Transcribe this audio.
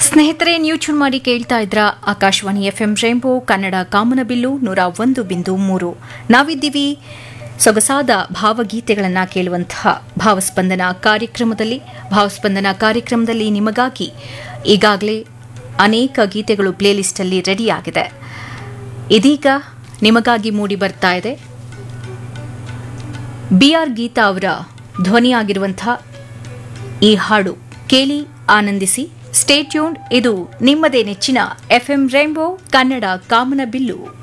ಸ್ನೇಹಿತರೆ ನೀವು ಚುನ್ ಮಾಡಿ ಕೇಳ್ತಾ ಇದ್ರ Akashvani F M rainbow Kannada ಕಾಮನಬಿಲ್ಲು ನೂರ ಒಂದು ಬಿಂದು ಮೂರು ನಾವಿದ್ದೀವಿ ಸೊಗಸಾದ ಭಾವಗೀತೆಗಳನ್ನು ಕೇಳುವಂತಹ ಭಾವಸ್ಪಂದನ ಕಾರ್ಯಕ್ರಮದಲ್ಲಿ ಭಾವಸ್ಪಂದನ ಕಾರ್ಯಕ್ರಮದಲ್ಲಿ ನಿಮಗಾಗಿ ಈಗಾಗಲೇ ಅನೇಕ ಗೀತೆಗಳು ಪ್ಲೇಲಿಸ್ಟಲ್ಲಿ ರೆಡಿಯಾಗಿದೆ ಇದೀಗ ನಿಮಗಾಗಿ ಮೂಡಿ ಬರ್ತಾ ಇದೆ ಬಿ ಆರ್ ಗೀತಾ ಅವರ ಧ್ವನಿಯಾಗಿರುವಂತಹ ಈ ಹಾಡು ಕೇಳಿ ಆನಂದಿಸಿ ಸ್ಟೇಟ್ಯೂನ್ ಇದು ನಿಮ್ಮದೇ ನೆಚ್ಚಿನ ಎಫ್ಎಂ ರೈನ್ಬೋ ಕನ್ನಡ ಕಾಮನಬಿಲ್ಲು